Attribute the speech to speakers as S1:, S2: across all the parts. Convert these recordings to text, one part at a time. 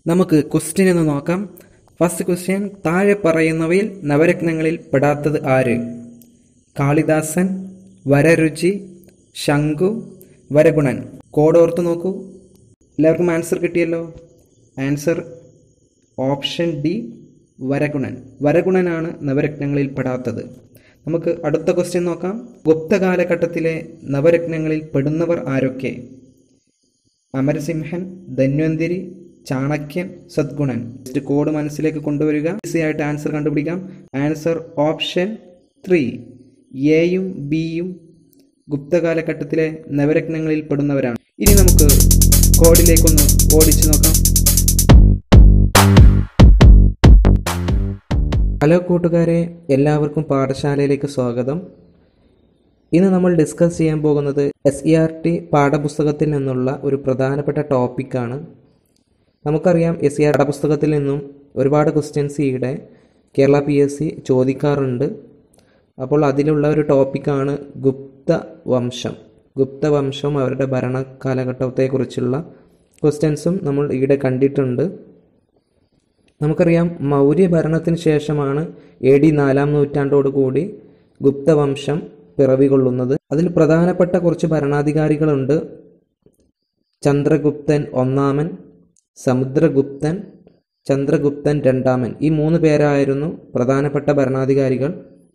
S1: നമുക്ക് ക്വസ്റ്റ്യൻ എന്ന് നോക്കാം ഫസ്റ്റ് ക്വസ്റ്റ്യൻ താഴെ പറയുന്നവയിൽ നവരത്നങ്ങളിൽ പെടാത്തത് ആര് കാളിദാസൻ വരരുചി ശംഖു വരഗുണൻ കോഡ് ഓർത്ത് നോക്കൂ എല്ലാവർക്കും ആൻസർ കിട്ടിയല്ലോ ആൻസർ ഓപ്ഷൻ ഡി വരഗുണൻ വരഗുണനാണ് നവരത്നങ്ങളിൽ പെടാത്തത് നമുക്ക് അടുത്ത ക്വസ്റ്റ്യൻ നോക്കാം ഗുപ്ത കാലഘട്ടത്തിലെ നവരത്നങ്ങളിൽ പെടുന്നവർ ആരൊക്കെ അമരസിംഹൻ ധന്വന്തിരി ചാണക്യൻ സദ്ഗുണൻ ജസ്റ്റ് കോഡ് മനസ്സിലേക്ക് കൊണ്ടുവരിക ഈസി ആയിട്ട് ആൻസർ കണ്ടുപിടിക്കാം ആൻസർ ഓപ്ഷൻ ത്രീ എയും ബിയും ഗുപ്ത കാലഘട്ടത്തിലെ നവരത്നങ്ങളിൽ പെടുന്നവരാണ് ഇനി നമുക്ക് കോഡിലേക്കൊന്ന് ഓടിച്ചു നോക്കാം ഹലോ കൂട്ടുകാരെ എല്ലാവർക്കും പാഠശാലയിലേക്ക് സ്വാഗതം ഇന്ന് നമ്മൾ ഡിസ്കസ് ചെയ്യാൻ പോകുന്നത് എസ് ഇ ആർ ടി പാഠപുസ്തകത്തിൽ നിന്നുള്ള ഒരു പ്രധാനപ്പെട്ട ടോപ്പിക്കാണ് നമുക്കറിയാം എസ് ഇ ആർ പാഠപുസ്തകത്തിൽ നിന്നും ഒരുപാട് ക്വസ്റ്റ്യൻസ് ഈയിടെ കേരള പി എസ് സി ചോദിക്കാറുണ്ട് അപ്പോൾ അതിലുള്ള ഒരു ടോപ്പിക്കാണ് ഗുപ്ത വംശം ഗുപ്ത വംശം അവരുടെ ഭരണ കാലഘട്ടത്തെക്കുറിച്ചുള്ള ക്വസ്റ്റ്യൻസും നമ്മൾ ഈയിടെ കണ്ടിട്ടുണ്ട് നമുക്കറിയാം മൗര്യ ഭരണത്തിന് ശേഷമാണ് എ ഡി നാലാം നൂറ്റാണ്ടോടുകൂടി ഗുപ്തവംശം പിറവികൊള്ളുന്നത് അതിൽ പ്രധാനപ്പെട്ട കുറച്ച് ഭരണാധികാരികളുണ്ട് ചന്ദ്രഗുപ്തൻ ഒന്നാമൻ സമുദ്രഗുപ്തൻ ചന്ദ്രഗുപ്തൻ രണ്ടാമൻ ഈ മൂന്ന് പേരായിരുന്നു പ്രധാനപ്പെട്ട ഭരണാധികാരികൾ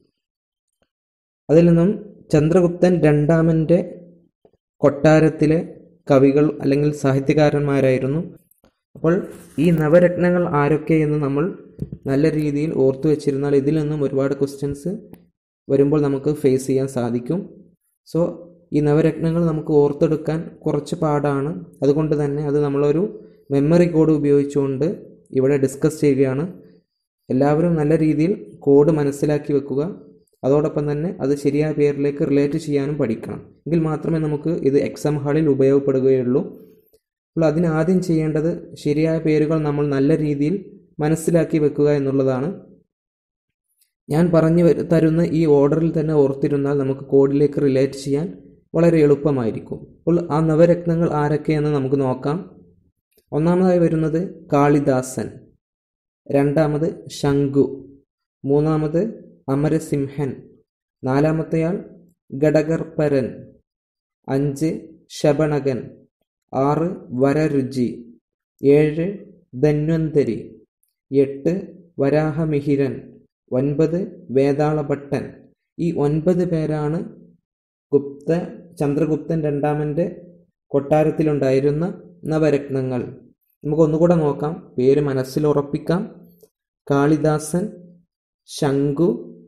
S1: അതിൽ നിന്നും ചന്ദ്രഗുപ്തൻ രണ്ടാമൻ്റെ കൊട്ടാരത്തിലെ കവികൾ അല്ലെങ്കിൽ സാഹിത്യകാരന്മാരായിരുന്നു അപ്പോൾ ഈ നവരത്നങ്ങൾ ആരൊക്കെ എന്ന് നമ്മൾ നല്ല രീതിയിൽ ഓർത്തു വെച്ചിരുന്നാൽ ഇതിൽ നിന്നും ഒരുപാട് ക്വസ്റ്റ്യൻസ് വരുമ്പോൾ നമുക്ക് ഫേസ് ചെയ്യാൻ സാധിക്കും സോ ഈ നവരത്നങ്ങൾ നമുക്ക് ഓർത്തെടുക്കാൻ കുറച്ച് പാടാണ് അതുകൊണ്ട് തന്നെ അത് നമ്മളൊരു മെമ്മറി കോഡ് ഉപയോഗിച്ചുകൊണ്ട് ഇവിടെ ഡിസ്കസ് ചെയ്യുകയാണ് എല്ലാവരും നല്ല രീതിയിൽ കോഡ് മനസ്സിലാക്കി വെക്കുക അതോടൊപ്പം തന്നെ അത് ശരിയായ പേരിലേക്ക് റിലേറ്റ് ചെയ്യാനും പഠിക്കണം എങ്കിൽ മാത്രമേ നമുക്ക് ഇത് എക്സാം ഹാളിൽ ഉപയോഗപ്പെടുകയുള്ളൂ അപ്പോൾ അതിന് ആദ്യം ചെയ്യേണ്ടത് ശരിയായ പേരുകൾ നമ്മൾ നല്ല രീതിയിൽ മനസ്സിലാക്കി വെക്കുക എന്നുള്ളതാണ് ഞാൻ പറഞ്ഞു തരുന്ന ഈ ഓർഡറിൽ തന്നെ ഓർത്തിരുന്നാൽ നമുക്ക് കോഡിലേക്ക് റിലേറ്റ് ചെയ്യാൻ വളരെ എളുപ്പമായിരിക്കും അപ്പോൾ ആ നവരത്നങ്ങൾ ആരൊക്കെയെന്ന് നമുക്ക് നോക്കാം ഒന്നാമതായി വരുന്നത് കാളിദാസൻ രണ്ടാമത് ശംഖു മൂന്നാമത് അമരസിംഹൻ നാലാമത്തെയാൾ ഘടകർപ്പരൻ അഞ്ച് ശബണകൻ ആറ് വരരുചി ഏഴ് ധന്വന്തരി എട്ട് വരാഹമിഹിരൻ ഒൻപത് വേതാളഭട്ടൻ ഈ ഒൻപത് പേരാണ് ഗുപ്ത ചന്ദ്രഗുപ്തൻ രണ്ടാമൻ്റെ കൊട്ടാരത്തിലുണ്ടായിരുന്ന നവരത്നങ്ങൾ നമുക്ക് ഒന്നുകൂടെ നോക്കാം പേര് മനസ്സിൽ ഉറപ്പിക്കാം കാളിദാസൻ ശംഖു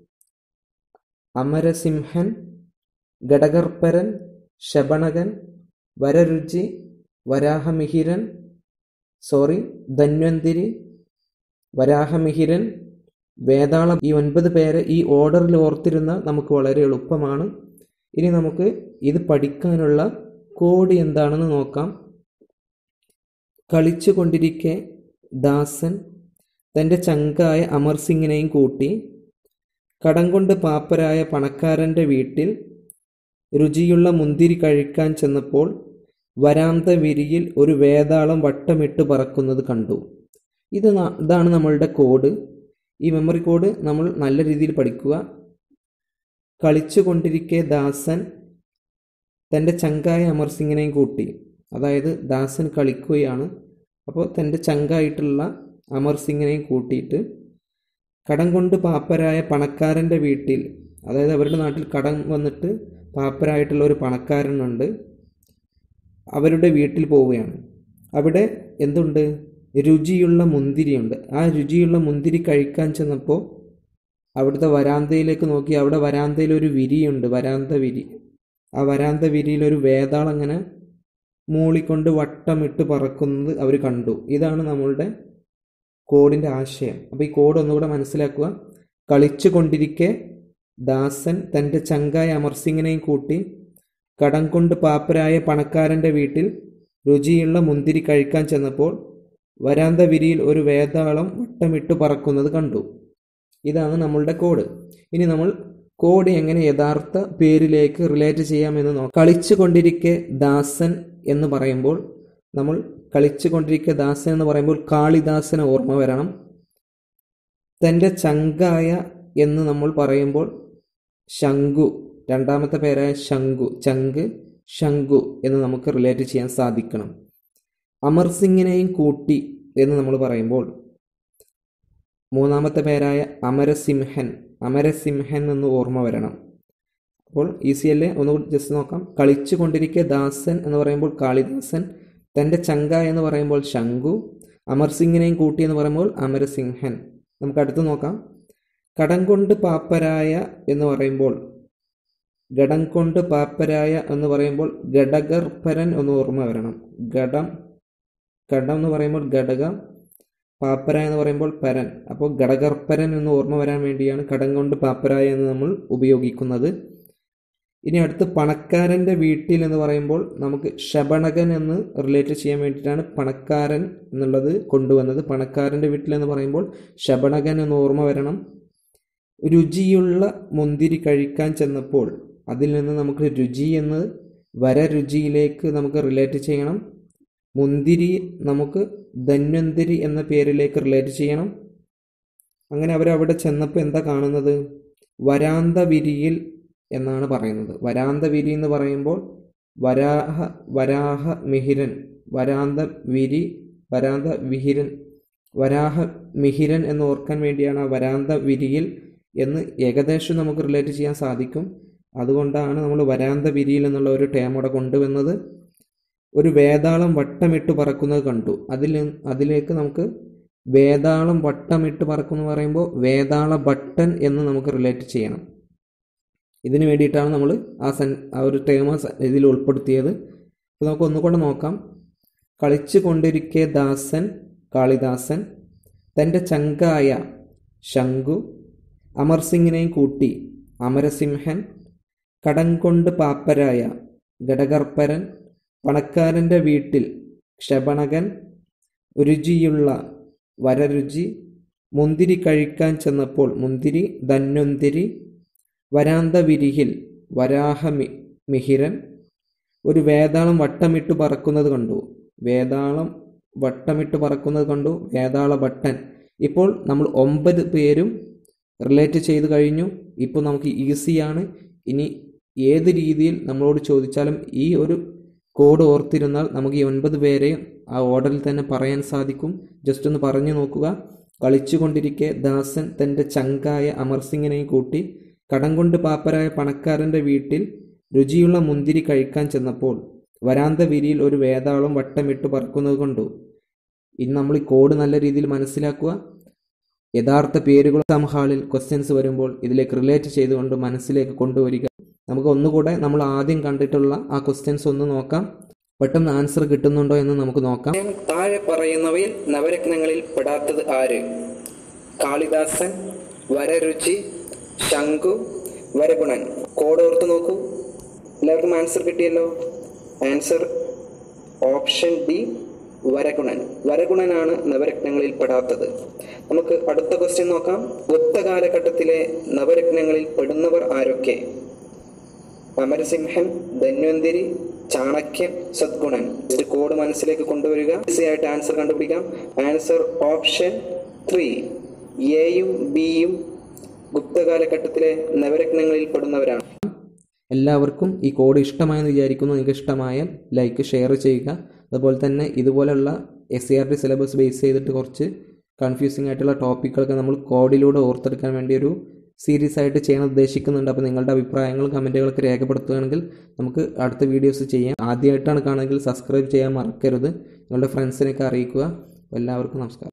S1: അമരസിംഹൻ ഘടകർപ്പരൻ ശബണകൻ വരരുചി വരാഹമിഹിരൻ സോറി ധന്വന്തിരി വരാഹമിഹിരൻ വേതാളം ഈ ഒൻപത് പേരെ ഈ ഓർഡറിൽ ഓർത്തിരുന്നാൽ നമുക്ക് വളരെ എളുപ്പമാണ് ഇനി നമുക്ക് ഇത് പഠിക്കാനുള്ള കോഡ് എന്താണെന്ന് നോക്കാം കളിച്ചു കൊണ്ടിരിക്കെ ദാസൻ തൻ്റെ ചങ്കായ അമർ സിംഗിനെയും കൂട്ടി കടം കൊണ്ട് പാപ്പരായ പണക്കാരൻ്റെ വീട്ടിൽ രുചിയുള്ള മുന്തിരി കഴിക്കാൻ ചെന്നപ്പോൾ വരാന്ത വിരിയിൽ ഒരു വേതാളം വട്ടമിട്ട് പറക്കുന്നത് കണ്ടു ഇത് ഇതാണ് നമ്മളുടെ കോഡ് ഈ മെമ്മറി കോഡ് നമ്മൾ നല്ല രീതിയിൽ പഠിക്കുക കളിച്ചു കൊണ്ടിരിക്കെ ദാസൻ തൻ്റെ ചങ്കായ അമർ സിംഗിനെയും കൂട്ടി അതായത് ദാസൻ കളിക്കുകയാണ് അപ്പോൾ തൻ്റെ ചങ്കായിട്ടുള്ള അമർ സിംഗിനെയും കൂട്ടിയിട്ട് കടം കൊണ്ട് പാപ്പരായ പണക്കാരൻ്റെ വീട്ടിൽ അതായത് അവരുടെ നാട്ടിൽ കടം വന്നിട്ട് പാപ്പരായിട്ടുള്ള ഒരു പണക്കാരനുണ്ട് അവരുടെ വീട്ടിൽ പോവുകയാണ് അവിടെ എന്തുണ്ട് രുചിയുള്ള മുന്തിരിയുണ്ട് ആ രുചിയുള്ള മുന്തിരി കഴിക്കാൻ ചെന്നപ്പോൾ അവിടുത്തെ വരാന്തയിലേക്ക് നോക്കി അവിടെ വരാന്തയിൽ ഒരു വിരിയുണ്ട് വരാന്ത വിരി ആ വരാന്ത വിരിയിൽ ഒരു വേതാളം അങ്ങനെ മൂളിക്കൊണ്ട് വട്ടമിട്ട് പറക്കുന്നത് അവർ കണ്ടു ഇതാണ് നമ്മളുടെ കോഡിൻ്റെ ആശയം അപ്പോൾ ഈ കോഡ് ഒന്നുകൂടെ മനസ്സിലാക്കുക കളിച്ചു കൊണ്ടിരിക്കെ ദാസൻ തൻ്റെ ചങ്കായ അമർസിംഗിനെയും കൂട്ടി കടം കൊണ്ട് പാപ്പരായ പണക്കാരൻ്റെ വീട്ടിൽ രുചിയുള്ള മുന്തിരി കഴിക്കാൻ ചെന്നപ്പോൾ വരാന്ത വിരിയിൽ ഒരു വേതാളം വട്ടമിട്ട് പറക്കുന്നത് കണ്ടു ഇതാണ് നമ്മളുടെ കോഡ് ഇനി നമ്മൾ കോഡ് എങ്ങനെ യഥാർത്ഥ പേരിലേക്ക് റിലേറ്റ് ചെയ്യാമെന്ന് നോക്കാം കളിച്ചു കൊണ്ടിരിക്കെ ദാസൻ എന്ന് പറയുമ്പോൾ നമ്മൾ കളിച്ചു കൊണ്ടിരിക്കുക ദാസൻ എന്ന് പറയുമ്പോൾ കാളിദാസന് ഓർമ്മ വരണം തൻ്റെ ചങ്കായ എന്ന് നമ്മൾ പറയുമ്പോൾ ശംഖു രണ്ടാമത്തെ പേരായ ശംഖു ചങ്ക് ശംഖു എന്ന് നമുക്ക് റിലേറ്റ് ചെയ്യാൻ സാധിക്കണം അമർ സിംഗിനെയും കൂട്ടി എന്ന് നമ്മൾ പറയുമ്പോൾ മൂന്നാമത്തെ പേരായ അമരസിംഹൻ അമരസിംഹൻ എന്ന് ഓർമ്മ വരണം അപ്പോൾ ഈസി അല്ലേ ഒന്നുകൂടി ജസ്റ്റ് നോക്കാം കളിച്ചു കൊണ്ടിരിക്കെ ദാസൻ എന്ന് പറയുമ്പോൾ കാളിദാസൻ തൻ്റെ ചങ്ക എന്ന് പറയുമ്പോൾ ശംഖു അമർ സിംഗിനെയും കൂട്ടി എന്ന് പറയുമ്പോൾ അമരസിംഹൻ നമുക്ക് അടുത്ത് നോക്കാം കടം കൊണ്ട് പാപ്പരായ എന്ന് പറയുമ്പോൾ ഘടം കൊണ്ട് പാപ്പരായ എന്ന് പറയുമ്പോൾ ഘടകർപ്പരൻ എന്ന് ഓർമ്മ വരണം ഘടം ഘടം എന്ന് പറയുമ്പോൾ ഘടകം പാപ്പര എന്ന് പറയുമ്പോൾ പരൻ അപ്പോൾ ഘടകർപ്പരൻ എന്ന് ഓർമ്മ വരാൻ വേണ്ടിയാണ് കടം കൊണ്ട് പാപ്പരായ എന്ന് നമ്മൾ ഉപയോഗിക്കുന്നത് ഇനി അടുത്ത് പണക്കാരൻ്റെ വീട്ടിൽ എന്ന് പറയുമ്പോൾ നമുക്ക് ശബണകൻ എന്ന് റിലേറ്റ് ചെയ്യാൻ വേണ്ടിയിട്ടാണ് പണക്കാരൻ എന്നുള്ളത് കൊണ്ടുവന്നത് പണക്കാരൻ്റെ വീട്ടിൽ എന്ന് പറയുമ്പോൾ ശബണകൻ എന്ന് ഓർമ്മ വരണം രുചിയുള്ള മുന്തിരി കഴിക്കാൻ ചെന്നപ്പോൾ അതിൽ നിന്ന് നമുക്ക് രുചി എന്ന് വരരുചിയിലേക്ക് നമുക്ക് റിലേറ്റ് ചെയ്യണം മുന്തിരി നമുക്ക് ധന്വന്തിരി എന്ന പേരിലേക്ക് റിലേറ്റ് ചെയ്യണം അങ്ങനെ അവരവിടെ ചെന്നപ്പോൾ എന്താ കാണുന്നത് വരാന്ത വിരിയിൽ എന്നാണ് പറയുന്നത് വരാന്ത വിരി എന്ന് പറയുമ്പോൾ വരാഹ വരാഹ മിഹിരൻ വരാന്ത വിരി വരാന്ത വിഹിരൻ വരാഹ മിഹിരൻ എന്ന് ഓർക്കാൻ വേണ്ടിയാണ് ആ വരാന്ത വിരിയിൽ എന്ന് ഏകദേശം നമുക്ക് റിലേറ്റ് ചെയ്യാൻ സാധിക്കും അതുകൊണ്ടാണ് നമ്മൾ വരാന്ത വിരിയിൽ എന്നുള്ള ഒരു ടേം അവിടെ കൊണ്ടുവന്നത് ഒരു വേതാളം വട്ടമിട്ട് പറക്കുന്നത് കണ്ടു അതിൽ അതിലേക്ക് നമുക്ക് വേതാളം വട്ടമിട്ട് പറക്കുന്നു പറയുമ്പോൾ വേതാള ഭട്ടൻ എന്ന് നമുക്ക് റിലേറ്റ് ചെയ്യണം ഇതിന് വേണ്ടിയിട്ടാണ് നമ്മൾ ആ സൻ ആ ഒരു ടേം ഇതിൽ ഉൾപ്പെടുത്തിയത് അപ്പോൾ നമുക്ക് ഒന്നുകൂടെ നോക്കാം കളിച്ചു കൊണ്ടിരിക്കെ ദാസൻ കാളിദാസൻ തൻ്റെ ചങ്കായ ശംഖു അമർ സിംഗിനെയും കൂട്ടി അമരസിംഹൻ കടം കൊണ്ട് പാപ്പരായ ഘടകർപ്പരൻ പണക്കാരൻ്റെ വീട്ടിൽ ക്ഷപണകൻ രുചിയുള്ള വരരുചി മുന്തിരി കഴിക്കാൻ ചെന്നപ്പോൾ മുന്തിരി ധന്വന്തിരി വരാന്ത വിരിഹിൽ വരാഹമി മിഹിരൻ ഒരു വേതാളം വട്ടമിട്ട് പറക്കുന്നത് കണ്ടു വേതാളം വട്ടമിട്ട് പറക്കുന്നത് കണ്ടു വേതാള ഭട്ടൻ ഇപ്പോൾ നമ്മൾ ഒമ്പത് പേരും റിലേറ്റ് ചെയ്ത് കഴിഞ്ഞു ഇപ്പോൾ നമുക്ക് ഈസിയാണ് ഇനി ഏത് രീതിയിൽ നമ്മളോട് ചോദിച്ചാലും ഈ ഒരു കോഡ് ഓർത്തിരുന്നാൽ നമുക്ക് ഈ ഒൻപത് പേരെയും ആ ഓർഡറിൽ തന്നെ പറയാൻ സാധിക്കും ജസ്റ്റ് ഒന്ന് പറഞ്ഞു നോക്കുക കളിച്ചുകൊണ്ടിരിക്കെ ദാസൻ തൻ്റെ ചങ്കായ അമർസിംഗിനെയും കൂട്ടി കടം കൊണ്ട് പാപ്പരായ പണക്കാരൻ്റെ വീട്ടിൽ രുചിയുള്ള മുന്തിരി കഴിക്കാൻ ചെന്നപ്പോൾ വരാന്ത വിരിയിൽ ഒരു വേതാളം വട്ടമിട്ട് പറക്കുന്നത് കൊണ്ടു ഇനി നമ്മൾ ഈ കോഡ് നല്ല രീതിയിൽ മനസ്സിലാക്കുക യഥാർത്ഥ പേരുകൾ എക്സാം ഹാളിൽ ക്വസ്റ്റ്യൻസ് വരുമ്പോൾ ഇതിലേക്ക് റിലേറ്റ് ചെയ്തുകൊണ്ട് മനസ്സിലേക്ക് കൊണ്ടുവരിക നമുക്ക് ഒന്നുകൂടെ നമ്മൾ ആദ്യം കണ്ടിട്ടുള്ള ആ ക്വസ്റ്റ്യൻസ് ഒന്ന് നോക്കാം പെട്ടെന്ന് ആൻസർ കിട്ടുന്നുണ്ടോ എന്ന് നമുക്ക് നോക്കാം താഴെ പറയുന്നവയിൽ നവരത്നങ്ങളിൽ പെടാത്തത് ആര് കാളിദാസൻ വരരുചി ശംഖു വരഗുണൻ കോഡ് ഓർത്ത് നോക്കൂ എല്ലാവർക്കും ആൻസർ കിട്ടിയല്ലോ ആൻസർ ഓപ്ഷൻ ബി വരഗുണൻ വരഗുണനാണ് നവരത്നങ്ങളിൽ പെടാത്തത് നമുക്ക് അടുത്ത ക്വസ്റ്റ്യൻ നോക്കാം ഒത്ത കാലഘട്ടത്തിലെ നവരത്നങ്ങളിൽ പെടുന്നവർ ആരൊക്കെ അമരസിംഹൻ ധന്വന്തിരി ചാണക്യൻ സദ്ഗുണൻ ഇതിന്റെ കോഡ് മനസ്സിലേക്ക് കൊണ്ടുവരിക ഈസി ആയിട്ട് ആൻസർ കണ്ടുപിടിക്കാം ആൻസർ ഓപ്ഷൻ ത്രീ എയും ബിയും ഗുപ്ത കാലഘട്ടത്തിലെ നവരത്നങ്ങളിൽ പെടുന്നവരാണ് എല്ലാവർക്കും ഈ കോഡ് ഇഷ്ടമായെന്ന് വിചാരിക്കുന്നു നിങ്ങൾക്ക് ഇഷ്ടമായാൽ ലൈക്ക് ഷെയർ ചെയ്യുക അതുപോലെ തന്നെ ഇതുപോലെയുള്ള S C R T syllabus base ചെയ്തിട്ട് കുറച്ച് കൺഫ്യൂസിംഗ് ആയിട്ടുള്ള ടോപ്പിക്കുകളൊക്കെ നമ്മൾ കോഡിലൂടെ ഓർത്തെടുക്കാൻ വേണ്ടി ഒരു സീരീസ് ആയിട്ട് ചെയ്യാൻ ഉദ്ദേശിക്കുന്നുണ്ട് അപ്പോൾ നിങ്ങളുടെ അഭിപ്രായങ്ങളും കമൻറ്റുകളൊക്കെ രേഖപ്പെടുത്തുകയാണെങ്കിൽ നമുക്ക് അടുത്ത വീഡിയോസ് ചെയ്യാം ആദ്യമായിട്ടാണ് കാണുമെങ്കിൽ സബ്സ്ക്രൈബ് ചെയ്യാൻ മറക്കരുത് നിങ്ങളുടെ ഫ്രണ്ട്സിനെയൊക്കെ അറിയിക്കുക എല്ലാവർക്കും നമസ്കാരം